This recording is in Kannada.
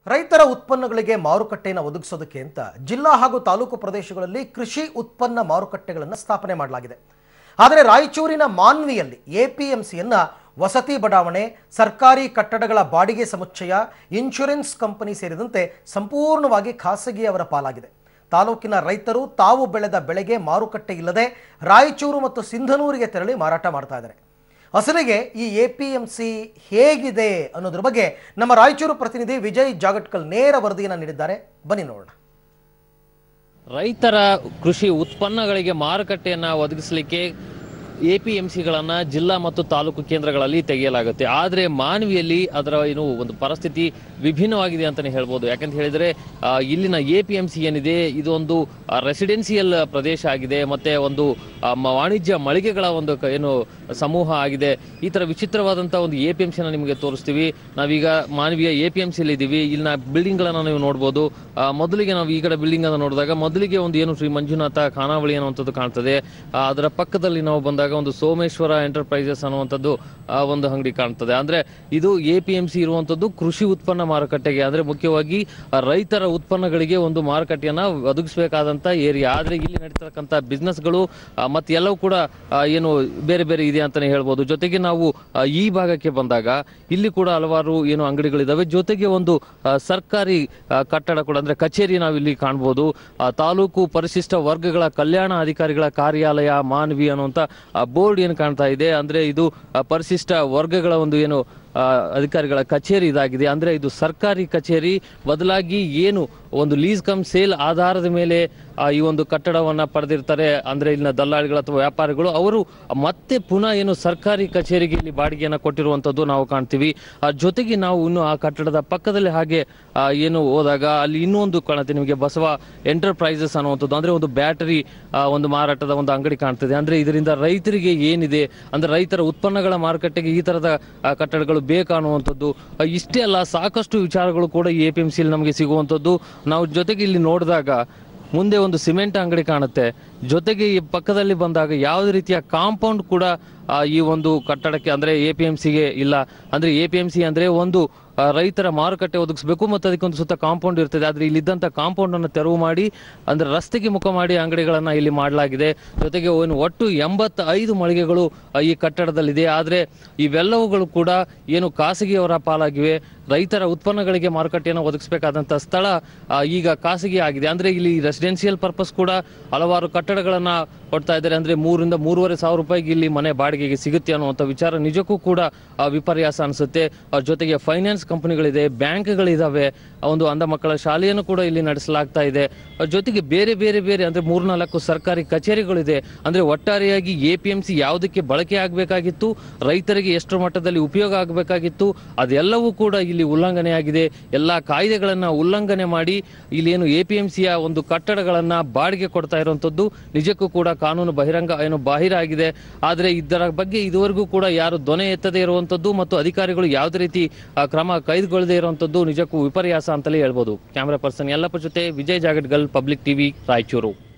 ರೈತರ ಉತ್ಪನ್ನಗಳಿಗೆ ಮಾರುಕಟ್ಟೆಯನ್ನು ಒದಗಿಸೋದಕ್ಕೆ ಅಂತ ಜಿಲ್ಲಾ ಹಾಗೂ ತಾಲೂಕು ಪ್ರದೇಶಗಳಲ್ಲಿ ಕೃಷಿ ಉತ್ಪನ್ನ ಮಾರುಕಟ್ಟೆಗಳನ್ನು ಸ್ಥಾಪನೆ ಮಾಡಲಾಗಿದೆ ಆದರೆ ರಾಯಚೂರಿನ ಮಾನ್ವಿಯಲ್ಲಿ ಎಪಿಎಂಸಿಯನ್ನ ವಸತಿ ಬಡಾವಣೆ ಸರ್ಕಾರಿ ಕಟ್ಟಡಗಳ ಬಾಡಿಗೆ ಸಮುಚ್ಚಯ ಇನ್ಶೂರೆನ್ಸ್ ಕಂಪನಿ ಸೇರಿದಂತೆ ಸಂಪೂರ್ಣವಾಗಿ ಖಾಸಗಿಯವರ ಪಾಲಾಗಿದೆ ತಾಲೂಕಿನ ರೈತರು ತಾವು ಬೆಳೆದ ಬೆಳೆಗೆ ಮಾರುಕಟ್ಟೆ ಇಲ್ಲದೆ ರಾಯಚೂರು ಮತ್ತು ಸಿಂಧನೂರಿಗೆ ತೆರಳಿ ಮಾರಾಟ ಮಾಡ್ತಾ ಇದ್ದಾರೆ ಅಸಲಿಗೆ ಈ ಎ ಪಿ ಎಂ ಸಿ ಹೇಗಿದೆ ಅನ್ನೋದ್ರ ಬಗ್ಗೆ ನಮ್ಮ ರಾಯಚೂರು ಪ್ರತಿನಿಧಿ ವಿಜಯ್ ಜಾಗಟ್ಕಲ್ ನೇರ ವರದಿಯನ್ನು ನೀಡಿದ್ದಾರೆ ಬನ್ನಿ ನೋಡೋಣ ರೈತರ ಕೃಷಿ ಉತ್ಪನ್ನಗಳಿಗೆ ಮಾರುಕಟ್ಟೆಯನ್ನ ಒದಗಿಸಲಿಕ್ಕೆ ಎಪಿಎಂಸಿಗಳನ್ನ ಜಿಲ್ಲಾ ಮತ್ತು ತಾಲೂಕು ಕೇಂದ್ರಗಳಲ್ಲಿ ತೆಗೆಯಲಾಗುತ್ತೆ ಆದರೆ ಮಾನವಿಯಲ್ಲಿ ಅದರ ಏನು ಒಂದು ಪರಿಸ್ಥಿತಿ ವಿಭಿನ್ನವಾಗಿದೆ ಅಂತಾನೆ ಹೇಳ್ಬೋದು ಯಾಕಂತ ಹೇಳಿದ್ರೆ ಆ, ಇಲ್ಲಿನ ಎಪಿಎಂಸಿ ಏನಿದೆ ಇದೊಂದು ರೆಸಿಡೆನ್ಸಿಯಲ್ ಪ್ರದೇಶ ಆಗಿದೆ ಮತ್ತೆ ಒಂದು ಆ, ಮ- ವಾಣಿಜ್ಯ ಮಳಿಗೆಗಳ ಒಂದು ಕ- ಏನು ಸಮೂಹ ಆಗಿದೆ ಈ ತರ ವಿಚಿತ್ರವಾದಂತಹ ಒಂದು ಎ ಪಿ ಎಂ ಸಿನ ನಿಮಗೆ ತೋರಿಸ್ತೀವಿ ನಾವೀಗ ಮಾನವೀಯ ಎ ಪಿ ಎಂ ಸಿಲಿ ಇದ್ದೀವಿ ಇಲ್ಲಿನ ಬಿಲ್ಡಿಂಗ್ ಗಳನ್ನ ನೀವು ನೋಡ್ಬೋದು ಆ, ಮೊದಲಿಗೆ ನಾವು ಈ ಕಡೆ ಬಿಲ್ಡಿಂಗ್ ಅನ್ನು ನೋಡಿದಾಗ ಮೊದಲಿಗೆ ಒಂದು ಏನು ಶ್ರೀ ಮಂಜುನಾಥ ಖಾನಾವಳಿ ಅನ್ನುವಂಥದ್ದು ಕಾಣ್ತದೆ ಆ, ಅದರ ಪಕ್ಕದಲ್ಲಿ ನಾವು ಬಂದಾಗ ಒಂದು ಸೋಮೇಶ್ವರ ಎಂಟರ್ಪ್ರೈಸಸ್ ಅನ್ನುವಂಥದ್ದು ಆ, ಒಂದು ಅಂಗಡಿ ಕಾಣ್ತದೆ ಅಂದ್ರೆ ಇದು ಎ ಪಿ ಎಂ ಸಿ ಇರುವಂತದ್ದು ಕೃಷಿ ಉತ್ಪನ್ನ ಮಾರುಕಟ್ಟೆಗೆ ಅಂದ್ರೆ ಮುಖ್ಯವಾಗಿ ಆ, ರೈತರ ಉತ್ಪನ್ನಗಳಿಗೆ ಒಂದು ಮಾರುಕಟ್ಟೆಯನ್ನ ಒದಗಿಸಬೇಕಾದಂತ ಏರಿಯಾ ಆದ್ರೆ ಇಲ್ಲಿ ನಡೀತಕ್ಕಂಥ ಬಿಸ್ನೆಸ್ಗಳು ಮತ್ತೆ ಎಲ್ಲವೂ ಕೂಡ ಆ, ಏನು ಬೇರೆ ಬೇರೆ ಇದೆ ಅಂತಾನೆ ಹೇಳ್ಬೋದು ಜೊತೆಗೆ ನಾವು ಆ, ಈ ಭಾಗಕ್ಕೆ ಬಂದಾಗ ಇಲ್ಲಿ ಕೂಡ ಹಲವಾರು ಏನು ಅಂಗಡಿಗಳಿದಾವೆ ಜೊತೆಗೆ ಒಂದು ಆ, ಸರ್ಕಾರಿ ಆ, ಕಟ್ಟಡ ಕೂಡ ಅಂದ್ರೆ ಕಚೇರಿ ನಾವು ಇಲ್ಲಿ ಕಾಣ್ಬೋದು ಆ, ತಾಲೂಕು ಪರಿಶಿಷ್ಟ ವರ್ಗಗಳ ಕಲ್ಯಾಣ ಅಧಿಕಾರಿಗಳ ಕಾರ್ಯಾಲಯ ಮಾನ್ವಿ ಅನ್ನುವಂತ ಬೋರ್ಡ್ ಏನು ಕಾಣ್ತಾ ಇದೆ ಅಂದ್ರೆ ಇದು ಆ, ಪರಿಶಿಷ್ಟ ವರ್ಗಗಳ ಒಂದು ಏನು ಆ, ಅಧಿಕಾರಿಗಳ ಕಚೇರಿ ಇದಾಗಿದೆ ಅಂದ್ರೆ ಇದು ಸರ್ಕಾರಿ ಕಚೇರಿ ಬದಲಾಗಿ ಏನು ಒಂದು ಲೀಸ್ ಕಮ್ ಸೇಲ್ ಆಧಾರದ ಮೇಲೆ ಆ, ಈ ಒಂದು ಕಟ್ಟಡವನ್ನ ಪಡೆದಿರ್ತಾರೆ ಅಂದ್ರೆ ಇಲ್ಲಿನ ದಲ್ಲಾಳಿಗಳು ಅಥವಾ ವ್ಯಾಪಾರಿಗಳು ಅವರು ಮತ್ತೆ ಪುನಃ ಏನು ಸರ್ಕಾರಿ ಕಚೇರಿಗೆ ಇಲ್ಲಿ ಬಾಡಿಗೆಯನ್ನ ಕೊಟ್ಟಿರುವಂತದ್ದು ನಾವು ಕಾಣ್ತೀವಿ ಆ, ಜೊತೆಗೆ ನಾವು ಇನ್ನು ಆ ಕಟ್ಟಡದ ಪಕ್ಕದಲ್ಲಿ ಹಾಗೆ ಆ, ಏನು ಹೋದಾಗ ಅಲ್ಲಿ ಇನ್ನೂ ಒಂದು ಕಾಣುತ್ತೆ ನಿಮಗೆ ಬಸವ ಎಂಟರ್ಪ್ರೈಸಸ್ ಅನ್ನುವಂಥದ್ದು ಅಂದ್ರೆ ಒಂದು ಬ್ಯಾಟರಿ ಒಂದು ಮಾರಾಟದ ಒಂದು ಅಂಗಡಿ ಕಾಣ್ತದೆ ಅಂದ್ರೆ ಇದರಿಂದ ರೈತರಿಗೆ ಏನಿದೆ ಅಂದ್ರೆ ರೈತರ ಉತ್ಪನ್ನಗಳ ಮಾರುಕಟ್ಟೆಗೆ ಈ ತರದ ಆ, ಕಟ್ಟಡಗಳು ಬೇಕಾ ಅನ್ನುವಂಥದ್ದು ಆ, ಇಷ್ಟೇ ಅಲ್ಲ ಸಾಕಷ್ಟು ವಿಚಾರಗಳು ಕೂಡ ಈ ಎ ಪಿ ಎಂ ಸಿಲಿ ನಮಗೆ ಸಿಗುವಂಥದ್ದು ನಾವು ಜೊತೆಗೆ ಇಲ್ಲಿ ನೋಡಿದಾಗ ಮುಂದೆ ಒಂದು ಸಿಮೆಂಟ್ ಅಂಗಡಿ ಕಾಣುತ್ತೆ ಜೊತೆಗೆ ಈ ಪಕ್ಕದಲ್ಲಿ ಬಂದಾಗ ಯಾವುದೇ ರೀತಿಯ ಕಾಂಪೌಂಡ್ ಕೂಡ ಆ, ಈ ಒಂದು ಕಟ್ಟಡಕ್ಕೆ ಅಂದ್ರೆ ಎ ಪಿ ಎಂ ಸಿಗೆ ಇಲ್ಲ ಅಂದ್ರೆ ಎ ಪಿ ಎಂ ಸಿ ಅಂದ್ರೆ ಒಂದು ಆ, ರೈತರ ಮಾರುಕಟ್ಟೆ ಒದಗಿಸಬೇಕು ಮತ್ತು ಅದಕ್ಕೆ ಒಂದು ಸುತ್ತ ಕಾಂಪೌಂಡ್ ಇರ್ತದೆ ಆದ್ರೆ ಇಲ್ಲಿದ್ದಂತ ಕಾಂಪೌಂಡ್ ಅನ್ನು ತೆರವು ಮಾಡಿ ಅಂದ್ರೆ ರಸ್ತೆಗೆ ಮುಖ ಮಾಡಿ ಅಂಗಡಿಗಳನ್ನ ಇಲ್ಲಿ ಮಾಡಲಾಗಿದೆ ಜೊತೆಗೆ ಏನು ಒಟ್ಟು ಎಂಬತ್ತೈದು ಮಳಿಗೆಗಳು ಆ, ಈ ಕಟ್ಟಡದಲ್ಲಿದೆ ಆದ್ರೆ ಇವೆಲ್ಲವುಗಳು ಕೂಡ ಏನು ಖಾಸಗಿಯವರ ಪಾಲಾಗಿವೆ ರೈತರ ಉತ್ಪನ್ನಗಳಿಗೆ ಮಾರುಕಟ್ಟೆಯನ್ನು ಒದಗಿಸಬೇಕಾದಂತ ಸ್ಥಳ ಆ, ಈಗ ಖಾಸಗಿ ಆಗಿದೆ ಅಂದ್ರೆ ಇಲ್ಲಿ ರೆಸಿಡೆನ್ಸಿಯಲ್ ಪರ್ಪಸ್ ಕೂಡ ಹಲವಾರು ಕಟ್ಟಡಗಳನ್ನ ಕೊಡ್ತಾ ಇದ್ದಾರೆ ಅಂದ್ರೆ ಮೂರಿಂದ ಮೂರುವರೆ ಸಾವಿರ ರೂಪಾಯಿಗೆ ಇಲ್ಲಿ ಮನೆ ಬಾಡಿಗೆಗೆ ಸಿಗುತ್ತೆ ಅನ್ನುವಂಥ ವಿಚಾರ ನಿಜಕ್ಕೂ ಕೂಡ ಆ, ವಿಪರ್ಯಾಸ ಅನಿಸುತ್ತೆ ಆ, ಜೊತೆಗೆ ಫೈನಾನ್ಸ್ ಕಂಪನಿಗಳಿದೆ ಬ್ಯಾಂಕ್ಗಳಿದಾವೆ ಆ, ಒಂದು ಅಂಧ ಮಕ್ಕಳ ಶಾಲೆಯನ್ನು ಕೂಡ ಇಲ್ಲಿ ನಡೆಸಲಾಗ್ತಾ ಇದೆ ಆ, ಜೊತೆಗೆ ಬೇರೆ ಬೇರೆ ಬೇರೆ ಅಂದ್ರೆ ಮೂರ್ನಾಲ್ಕು ಸರ್ಕಾರಿ ಕಚೇರಿಗಳಿದೆ ಅಂದ್ರೆ ಒಟ್ಟಾರೆಯಾಗಿ ಎ ಪಿ ಎಂ ಸಿ ಯಾವುದಕ್ಕೆ ಬಳಕೆ ಆಗಬೇಕಾಗಿತ್ತು ರೈತರಿಗೆ ಎಷ್ಟು ಮಟ್ಟದಲ್ಲಿ ಉಪಯೋಗ ಆಗಬೇಕಾಗಿತ್ತು ಅದೆಲ್ಲವೂ ಕೂಡ ಇಲ್ಲಿ ಉಲ್ಲಂಘನೆ ಆಗಿದೆ ಎಲ್ಲಾ ಕಾಯ್ದೆಗಳನ್ನ ಉಲ್ಲಂಘನೆ ಮಾಡಿ ಇಲ್ಲಿ ಏನು ಎ ಪಿ ಎಂ ಸಿಯ ಒಂದು ಕಟ್ಟಡಗಳನ್ನ ಬಾಡಿಗೆ ಕೊಡ್ತಾ ಇರುವಂತದ್ದು ನಿಜಕ್ಕೂ ಕೂಡ ಕಾನೂನು ಬಹಿರಂಗ ಏನು ಬಾಹಿರ ಆಗಿದೆ ಆದ್ರೆ ಇದರ ಬಗ್ಗೆ ಇದುವರೆಗೂ ಕೂಡ ಯಾರು ದೊನೆ ಎತ್ತದೇ ಇರುವಂತದ್ದು ಮತ್ತು ಅಧಿಕಾರಿಗಳು ಯಾವುದೇ ರೀತಿ ಆ, ಕ್ರಮ ಕೈಗೊಳ್ಳದೇ ಇರುವಂತದ್ದು ನಿಜಕ್ಕೂ ವಿಪರ್ಯಾಸ ಅಂತಲೇ ಹೇಳ್ಬೋದು ಕ್ಯಾಮರಾ ಪರ್ಸನ್ ಯಲ್ಲಪ್ಪ ಜೊತೆ ವಿಜಯ್ ಜಾಗಡ್ಗಲ್ ಪಬ್ಲಿಕ್ ಟಿವಿ ರಾಯಚೂರು